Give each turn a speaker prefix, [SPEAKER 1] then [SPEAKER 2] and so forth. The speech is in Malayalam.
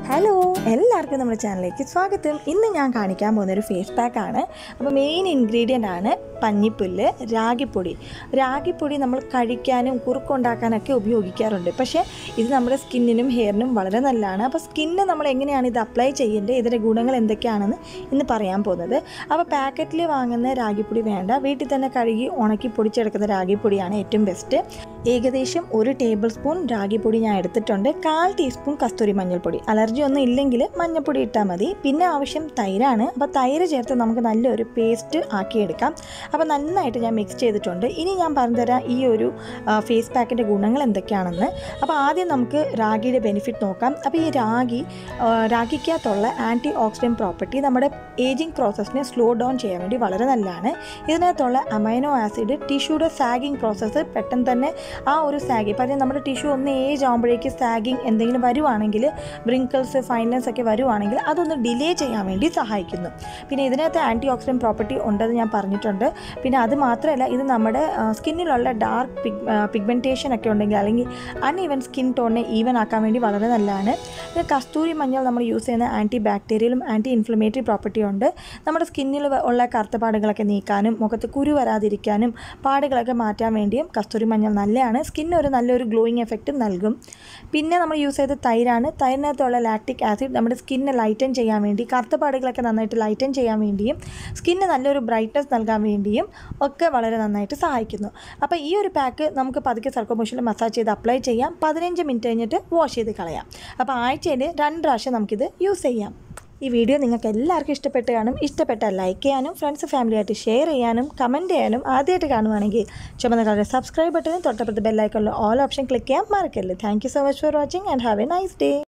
[SPEAKER 1] ഹലോ എല്ലാവർക്കും നമ്മുടെ ചാനലിലേക്ക് സ്വാഗതം ഇന്ന് ഞാൻ കാണിക്കാൻ പോകുന്ന ഒരു ഫേസ് പാക്ക് ആണ് അപ്പോൾ മെയിൻ ഇൻഗ്രീഡിയൻ്റ് ആണ് പഞ്ഞിപ്പുല്ല് രാഗിപ്പൊടി രാഗിപ്പൊടി നമ്മൾ കഴിക്കാനും കുറുക്കുണ്ടാക്കാനൊക്കെ ഉപയോഗിക്കാറുണ്ട് പക്ഷേ ഇത് നമ്മുടെ സ്കിന്നിനും ഹെയറിനും വളരെ നല്ലതാണ് അപ്പോൾ സ്കിന്ന് നമ്മൾ എങ്ങനെയാണ് ഇത് അപ്ലൈ ചെയ്യേണ്ടത് ഇതിൻ്റെ ഗുണങ്ങൾ എന്തൊക്കെയാണെന്ന് ഇന്ന് പറയാൻ പോകുന്നത് അപ്പോൾ പാക്കറ്റിൽ വാങ്ങുന്ന രാഗിപ്പൊടി വേണ്ട വീട്ടിൽ തന്നെ കഴുകി ഉണക്കി പൊടിച്ചെടുക്കുന്ന രാഗിപ്പൊടിയാണ് ഏറ്റവും ബെസ്റ്റ് ഏകദേശം ഒരു ടേബിൾ സ്പൂൺ രാഗിപ്പൊടി ഞാൻ എടുത്തിട്ടുണ്ട് കാൽ ടീസ്പൂൺ കസ്തൂരി മഞ്ഞൾപ്പൊടി അലർജി ഒന്നും ഇല്ലെങ്കിൽ മഞ്ഞൾപ്പൊടി ഇട്ടാൽ മതി പിന്നെ ആവശ്യം തൈരാണ് അപ്പോൾ തൈര് ചേർത്ത് നമുക്ക് നല്ലൊരു പേസ്റ്റ് ആക്കിയെടുക്കാം അപ്പോൾ നന്നായിട്ട് ഞാൻ മിക്സ് ചെയ്തിട്ടുണ്ട് ഇനി ഞാൻ പറഞ്ഞുതരാം ഈ ഒരു ഫേസ് പാക്കിൻ്റെ ഗുണങ്ങൾ എന്തൊക്കെയാണെന്ന് അപ്പോൾ ആദ്യം നമുക്ക് രാഗിയുടെ ബെനിഫിറ്റ് നോക്കാം അപ്പോൾ ഈ രാഗി ആ, രാഗിക്കകത്തുള്ള ആൻറ്റി ഓക്സിഡൻറ്റ് പ്രോപ്പർട്ടി നമ്മുടെ ഏജിങ് പ്രോസസ്സിനെ സ്ലോ ഡൗൺ ചെയ്യാൻ വേണ്ടി വളരെ നല്ലതാണ് ഇതിനകത്തുള്ള അമൈനോ ആസിഡ് ടിഷ്യൂയുടെ സാഗിങ് പ്രോസസ്സ് പെട്ടെന്ന് തന്നെ ആ ഒരു സാഗിങ് പറഞ്ഞാൽ നമ്മുടെ ടിഷ്യൂ ഒന്ന് ഏജ് ആകുമ്പോഴേക്ക് സാഗിങ് എന്തെങ്കിലും വരുവാണെങ്കിൽ ബ്രിങ്കിൾസ് ഫൈനൽസ് ഒക്കെ വരുവാണെങ്കിൽ അതൊന്ന് ഡിലേ ചെയ്യാൻ വേണ്ടി സഹായിക്കുന്നു പിന്നെ ഇതിനകത്ത് ആൻറ്റി ഓക്സിഡൻറ്റ് പ്രോപ്പർട്ടി ഉണ്ടെന്ന് ഞാൻ പറഞ്ഞിട്ടുണ്ട് പിന്നെ അത് മാത്രമല്ല ഇത് നമ്മുടെ സ്കിന്നിലുള്ള ഡാർക്ക് പിഗ് പിഗ്മെൻറ്റേഷൻ ഒക്കെ ഉണ്ടെങ്കിൽ അല്ലെങ്കിൽ അൺഈവൻ സ്കിൻ ടോണിനെ ഈവൻ ആക്കാൻ വേണ്ടി വളരെ നല്ലതാണ് പിന്നെ കസ്തൂരി മഞ്ഞൾ നമ്മൾ യൂസ് ചെയ്യുന്ന ആൻറ്റി ബാക്ടീരിയലും ആൻറ്റി ഇൻഫ്ലമേറ്ററി പ്രോപ്പർട്ടി ഉണ്ട് നമ്മുടെ സ്കിന്നിൽ ഉള്ള കറുത്ത പാടുകളൊക്കെ നീക്കാനും മുഖത്ത് കുരു വരാതിരിക്കാനും പാടുകളൊക്കെ മാറ്റാൻ വേണ്ടിയും കസ്തൂരി മഞ്ഞൾ നല്ലതാണ് സ്കിന്നിന് ഒരു നല്ലൊരു ഗ്ലോയിങ് എഫക്റ്റ് നൽകും പിന്നെ നമ്മൾ യൂസ് ചെയ്ത തൈരാണ് തൈരിനകത്തുള്ള ലാക്റ്റിക് ആസിഡ് നമ്മുടെ സ്കിന്നെ ലൈറ്റൻ ചെയ്യാൻ വേണ്ടി കറുത്ത പാടുകളൊക്കെ നന്നായിട്ട് ലൈറ്റൻ ചെയ്യാൻ വേണ്ടിയും സ്കിന്നിന് നല്ലൊരു ബ്രൈറ്റ്നസ് നൽകാൻ വേണ്ടിയും ഒക്കെ വളരെ നന്നായിട്ട് സഹായിക്കുന്നു അപ്പോൾ ഈ ഒരു പാക്ക് നമുക്ക് പതുക്കെ സർക്കോമോഷനിൽ മസാജ് ചെയ്ത് അപ്ലൈ ചെയ്യാം പതിനഞ്ച് മിനിറ്റ് കഴിഞ്ഞിട്ട് വാഷ് ചെയ്ത് കളയാം അപ്പോൾ ആഴ്ചയിൽ രണ്ട് പ്രാവശ്യം നമുക്കിത് യൂസ് ചെയ്യാം ഈ വീഡിയോ നിങ്ങൾക്ക് എല്ലാവർക്കും ഇഷ്ടപ്പെട്ട് കാണും ഇഷ്ടപ്പെട്ടാൽ ലൈക്ക് ചെയ്യാനും ഫ്രണ്ട്സ് ഫാമിലിയായിട്ട് ഷെയർ ചെയ്യാനും കമൻറ്റ് ചെയ്യാനും ആദ്യമായിട്ട് കാണുവാണെങ്കിൽ ചുമന്ന കളർ സബ്സ്ക്രൈബ് ബട്ടനും തൊട്ടപ്പുറത്ത് ബെല്ലൈക്കണിൽ ഓൾ ഓപ്ഷൻ ക്ലിക്ക് ചെയ്യാൻ മറക്കല്ലേ thank you so much for watching and have a nice day